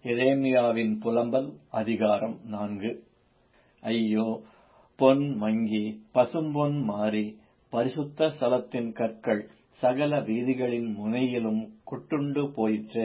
எரேமியாவின் புலம்பல் அதிகாரம் நான்கு ஐயோ பொன் மங்கி பசும்பொன் மாறி பரிசுத்த ஸ்தலத்தின் கற்கள் சகல வீதிகளின் முனையிலும் கொட்டுண்டு போயிற்றே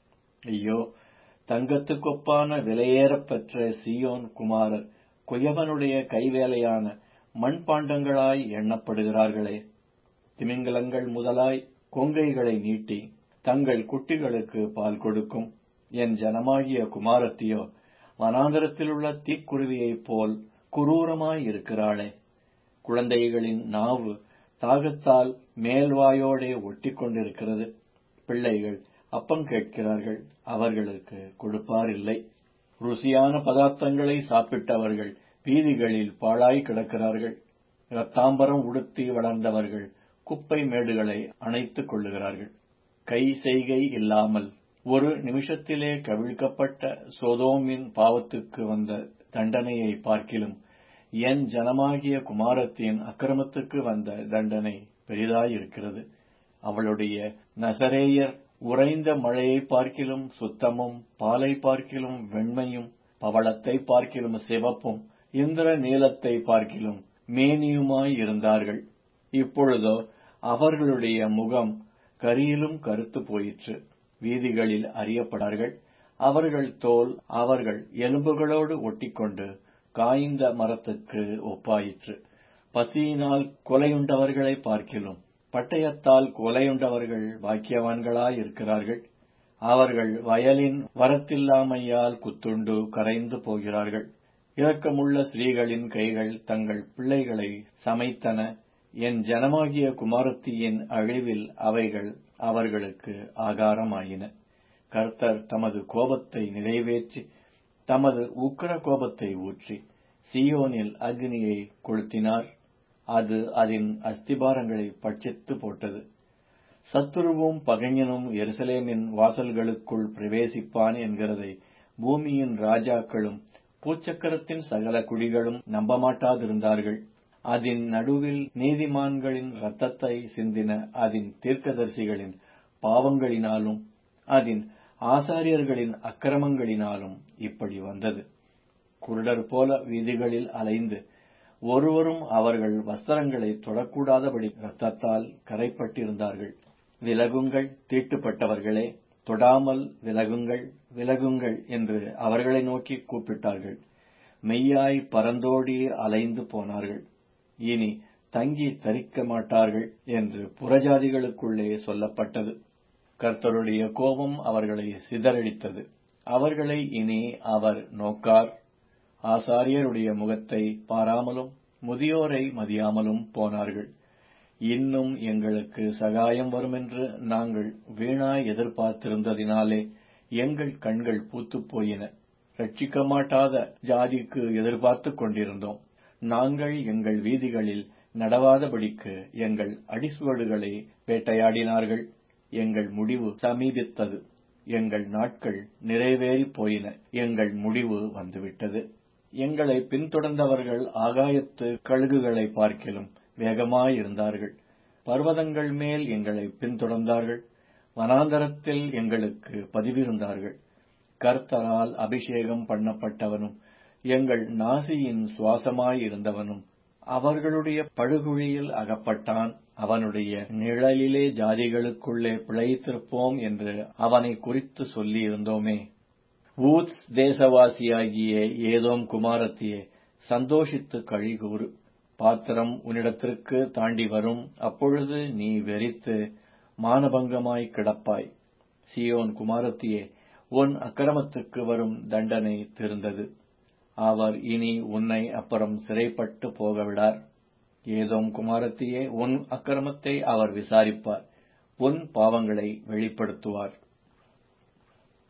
ஐயோ தங்கத்துக்கொப்பான விலையேறப் பெற்ற சீயோன் குமாரர் குயவனுடைய கைவேலையான மண்பாண்டங்களாய் எண்ணப்படுகிறார்களே திமிங்கலங்கள் முதலாய் கொங்கைகளை நீட்டி தங்கள் குட்டிகளுக்கு பால் கொடுக்கும் என் ஜனமாகிய குமாரத்தியோ வனாந்தரத்திலுள்ள தீக்குருவியைப் போல் குரூரமாய் இருக்கிறாளே குழந்தைகளின் நாவு தாகத்தால் மேல்வாயோடே ஒட்டிக் கொண்டிருக்கிறது பிள்ளைகள் அப்பம் கேட்கிறார்கள் அவர்களுக்கு கொடுப்பாரில்லை ருசியான பதார்த்தங்களை சாப்பிட்டவர்கள் வீதிகளில் பாழாய் கிடக்கிறார்கள் இரத்தாம்பரம் உடுத்தி வளர்ந்தவர்கள் குப்பை மேடுகளை அணைத்துக் கொள்ளுகிறார்கள் கை செய்கை இல்லாமல் ஒரு நிமிஷத்திலே கவிழ்க்கப்பட்ட சோதோமின் பாவத்துக்கு வந்த தண்டனையை பார்க்கிலும் என் ஜனமாகிய குமாரத்தின் அக்கிரமத்துக்கு வந்த தண்டனை பெரிதாயிருக்கிறது அவளுடைய நசரேயர் உறைந்த மழையை பார்க்கிலும் சுத்தமும் பாலை பார்க்கிலும் வெண்மையும் பவளத்தை பார்க்கிலும் சிவப்பும் இந்திர நீலத்தை பார்க்கிலும் மேனியுமாய் இருந்தார்கள் இப்பொழுதோ அவர்களுடைய முகம் கரியிலும் கருத்து போயிற்று வீதிகளில் அறியப்படார்கள் அவர்கள் தோல் அவர்கள் எலும்புகளோடு ஒட்டிக்கொண்டு காய்ந்த மரத்துக்கு ஒப்பாயிற்று பசியினால் கொலையுண்டவர்களை பார்க்கிலும் பட்டயத்தால் கொலையுண்டவர்கள் பாக்கியவான்களாயிருக்கிறார்கள் அவர்கள் வயலின் வரத்தில்லாமையால் குத்துண்டு கரைந்து போகிறார்கள் இரக்கமுள்ள ஸ்திரீகளின் கைகள் தங்கள் பிள்ளைகளை சமைத்தன என் ஜனமாகிய குமாரத்தியின் அழிவில் அவைகள் அவர்களுக்கு ஆகாரமாயின கர்த்தர் தமது கோபத்தை நிறைவேற்றி தமது உக்கிர கோபத்தை ஊற்றி சியோனில் அக்னியை கொளுத்தினார் அது அதன் அஸ்திபாரங்களை பட்சித்து போட்டது சத்துருவும் பகைஞனும் எருசலேமின் வாசல்களுக்குள் பிரவேசிப்பான் என்கிறதை பூமியின் ராஜாக்களும் பூச்சக்கரத்தின் சகல குடிகளும் நம்பமாட்டாதிருந்தார்கள் அதன் நடுவில் நீதிமான்களின் இரத்தத்தை சிந்தின அதன் தீர்க்கதரிசிகளின் பாவங்களினாலும் அதன் ஆசாரியர்களின் அக்கிரமங்களினாலும் இப்படி வந்தது குருடர் போல வீதிகளில் அலைந்து ஒருவரும் அவர்கள் வஸ்திரங்களை தொடக்கூடாதபடி இரத்தத்தால் கரைப்பட்டிருந்தார்கள் விலகுங்கள் தீட்டுப்பட்டவர்களே தொடாமல் விலகுங்கள் விலகுங்கள் என்று அவர்களை நோக்கி கூப்பிட்டார்கள் மெய்யாய் பரந்தோடி அலைந்து போனார்கள் இனி தங்கி தரிக்க மாட்டார்கள் என்று புறஜாதிகளுக்குள்ளே சொல்லப்பட்டது கர்த்தருடைய கோபம் அவர்களை சிதறடித்தது அவர்களை இனி அவர் நோக்கார் ஆசாரியருடைய முகத்தை பாராமலும் முதியோரை மதியாமலும் போனார்கள் இன்னும் எங்களுக்கு சகாயம் வருமென்று நாங்கள் வீணாய் எதிர்பார்த்திருந்ததினாலே எங்கள் கண்கள் பூத்துப் போயின ரட்சிக்க மாட்டாத ஜாதிக்கு எதிர்பார்த்துக் கொண்டிருந்தோம் நாங்கள் எங்கள் வீதிகளில் நடவாதபடிக்கு எங்கள் அடிசுவடுகளை வேட்டையாடினார்கள் எங்கள் முடிவு சமீபித்தது எங்கள் நாட்கள் நிறைவேறி போயின எங்கள் முடிவு வந்துவிட்டது எங்களை பின்தொடர்ந்தவர்கள் ஆகாயத்து கழுகுகளை பார்க்கிலும் வேகமாயிருந்தார்கள் பர்வதங்கள் மேல் எங்களை பின்தொடர்ந்தார்கள் வனாந்தரத்தில் எங்களுக்கு பதிவிருந்தார்கள் கர்த்தரால் அபிஷேகம் பண்ணப்பட்டவனும் எங்கள் நாசியின் சுவாசமாயிருந்தவனும் அவர்களுடைய படுகுழியில் அகப்பட்டான் அவனுடைய நிழலிலே ஜாதிகளுக்குள்ளே பிழைத்திருப்போம் என்று அவனை குறித்து சொல்லியிருந்தோமே ஊத்ஸ் தேசவாசியாகிய ஏதோம் குமாரத்தியே சந்தோஷித்து கழிகூறு பாத்திரம் உன்னிடத்திற்கு தாண்டி வரும் அப்பொழுது நீ வெறித்து மானபங்கமாய் கிடப்பாய் சியோன் குமாரத்தியே உன் அக்கிரமத்துக்கு வரும் தண்டனை திருந்தது அவர் இனி உன்னை அப்புறம் சிறைப்பட்டு போகவிடார் ஏதோம் குமாரத்தியே உன் அக்கிரமத்தை அவர் விசாரிப்பார் உன் பாவங்களை வெளிப்படுத்துவார்